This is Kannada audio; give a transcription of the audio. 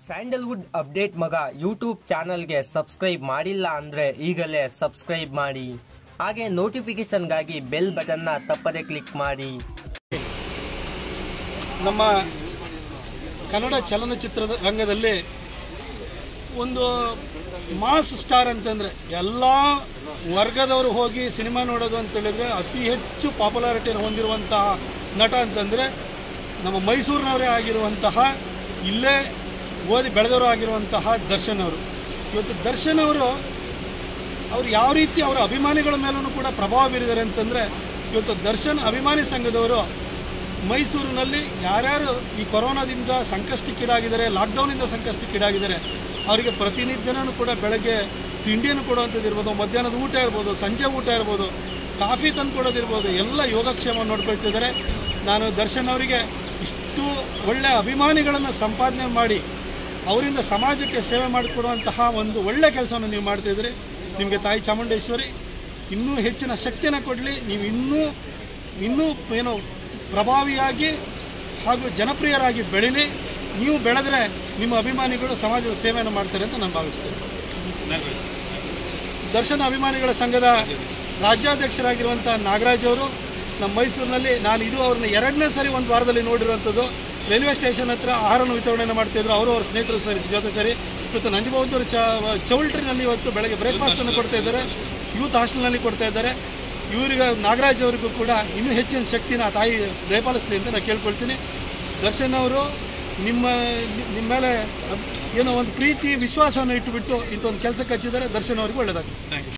ಸ್ಯಾಂಡಲ್ವುಡ್ ಅಪ್ಡೇಟ್ ಮಗ ಯೂಟ್ಯೂಬ್ ಚಾನಲ್ಗೆ ಸಬ್ಸ್ಕ್ರೈಬ್ ಮಾಡಿಲ್ಲ ಅಂದ್ರೆ ಈಗಲೇ ಸಬ್ಸ್ಕ್ರೈಬ್ ಮಾಡಿ ಹಾಗೆ ನೋಟಿಫಿಕೇಶನ್ಗಾಗಿ ಬೆಲ್ ಬಟನ್ನ ತಪ್ಪದೆ ಕ್ಲಿಕ್ ಮಾಡಿ ನಮ್ಮ ಕನ್ನಡ ಚಲನಚಿತ್ರದ ರಂಗದಲ್ಲಿ ಒಂದು ಮಾಸ್ ಸ್ಟಾರ್ ಅಂತಂದರೆ ಎಲ್ಲ ವರ್ಗದವರು ಹೋಗಿ ಸಿನಿಮಾ ನೋಡೋದು ಅಂತ ಹೇಳಿದ್ರೆ ಅತಿ ಹೆಚ್ಚು ಪಾಪ್ಯುಲಾರಿಟಿಯನ್ನು ಹೊಂದಿರುವಂತಹ ನಟ ಅಂತಂದರೆ ನಮ್ಮ ಮೈಸೂರಿನವರೇ ಆಗಿರುವಂತಹ ಇಲ್ಲೇ ಓದಿ ಬೆಳೆದವರು ಆಗಿರುವಂತಹ ದರ್ಶನ್ ಅವರು ಇವತ್ತು ದರ್ಶನ್ ಅವರು ಅವ್ರು ಯಾವ ರೀತಿ ಅವರ ಅಭಿಮಾನಿಗಳ ಮೇಲೂ ಕೂಡ ಪ್ರಭಾವ ಬೀರಿದ್ದಾರೆ ಅಂತಂದರೆ ಇವತ್ತು ದರ್ಶನ್ ಅಭಿಮಾನಿ ಸಂಘದವರು ಮೈಸೂರಿನಲ್ಲಿ ಯಾರ್ಯಾರು ಈ ಕೊರೋನಾದಿಂದ ಸಂಕಷ್ಟಕ್ಕೀಡಾಗಿದ್ದಾರೆ ಲಾಕ್ಡೌನಿಂದ ಸಂಕಷ್ಟಕ್ಕೀಡಾಗಿದ್ದಾರೆ ಅವರಿಗೆ ಪ್ರತಿನಿತ್ಯನೂ ಕೂಡ ಬೆಳಗ್ಗೆ ತಿಂಡಿಯನ್ನು ಕೊಡುವಂಥದ್ದು ಇರ್ಬೋದು ಮಧ್ಯಾಹ್ನದ ಊಟ ಇರ್ಬೋದು ಸಂಜೆ ಊಟ ಇರ್ಬೋದು ಕಾಫಿ ತಂದು ಕೊಡೋದಿರ್ಬೋದು ಎಲ್ಲ ಯೋಗಕ್ಷೇಮ ನೋಡ್ಕೊಳ್ತಿದ್ದಾರೆ ನಾನು ದರ್ಶನ್ ಅವರಿಗೆ ಇಷ್ಟು ಒಳ್ಳೆಯ ಅಭಿಮಾನಿಗಳನ್ನು ಸಂಪಾದನೆ ಮಾಡಿ ಅವರಿಂದ ಸಮಾಜಕ್ಕೆ ಸೇವೆ ಮಾಡಿಕೊಡುವಂತಹ ಒಂದು ಒಳ್ಳೆ ಕೆಲಸವನ್ನು ನೀವು ಮಾಡ್ತಿದ್ರಿ ನಿಮಗೆ ತಾಯಿ ಚಾಮುಂಡೇಶ್ವರಿ ಇನ್ನೂ ಹೆಚ್ಚಿನ ಶಕ್ತಿಯನ್ನು ಕೊಡಲಿ ನೀವು ಇನ್ನೂ ಇನ್ನೂ ಏನು ಪ್ರಭಾವಿಯಾಗಿ ಹಾಗೂ ಜನಪ್ರಿಯರಾಗಿ ಬೆಳೀಲಿ ನೀವು ಬೆಳೆದ್ರೆ ನಿಮ್ಮ ಅಭಿಮಾನಿಗಳು ಸಮಾಜದ ಸೇವೆಯನ್ನು ಮಾಡ್ತಾರೆ ಅಂತ ನಾನು ಭಾವಿಸ್ತೇನೆ ದರ್ಶನ ಅಭಿಮಾನಿಗಳ ಸಂಘದ ರಾಜ್ಯಾಧ್ಯಕ್ಷರಾಗಿರುವಂಥ ನಾಗರಾಜ್ ಅವರು ನಮ್ಮ ಮೈಸೂರಿನಲ್ಲಿ ನಾನು ಇದು ಅವ್ರನ್ನ ಎರಡನೇ ಸರಿ ಒಂದು ವಾರದಲ್ಲಿ ನೋಡಿರುವಂಥದ್ದು ರೈಲ್ವೆ ಸ್ಟೇಷನ್ ಹತ್ರ ಆಹಾರನ ವಿತರಣೆಯನ್ನು ಮಾಡ್ತಿದ್ರು ಅವರು ಅವ್ರ ಸ್ನೇಹಿತರು ಸರಿ ಜೊತೆ ಸರಿ ಇವತ್ತು ನಂಜಬೌದ್ಧರು ಚ ಚೌಲ್ಟ್ರಿನಲ್ಲಿ ಇವತ್ತು ಬೆಳಗ್ಗೆ ಬ್ರೇಕ್ಫಾಸ್ಟನ್ನು ಕೊಡ್ತಾ ಇದ್ದಾರೆ ಯೂತ್ ಹಾಸ್ಟೆಲ್ನಲ್ಲಿ ಕೊಡ್ತಾ ಇದ್ದಾರೆ ಇವರಿಗೆ ನಾಗರಾಜ್ ಅವರಿಗೂ ಕೂಡ ಇನ್ನೂ ಹೆಚ್ಚಿನ ಶಕ್ತಿನ ಆ ತಾಯಿ ದಯಪಾಲಿಸಲಿ ಅಂತ ನಾನು ಕೇಳ್ಕೊಳ್ತೀನಿ ದರ್ಶನ್ ಅವರು ನಿಮ್ಮ ನಿಮ್ಮ ಮೇಲೆ ಏನೋ ಒಂದು ಪ್ರೀತಿ ವಿಶ್ವಾಸವನ್ನು ಇಟ್ಟುಬಿಟ್ಟು ಇಂಥ ಒಂದು ಕೆಲಸಕ್ಕೆ ಹಚ್ಚಿದ್ದಾರೆ ದರ್ಶನ್ ಅವರಿಗೂ ಒಳ್ಳೆಯದಾಗ್ತದೆ ಥ್ಯಾಂಕ್ ಯು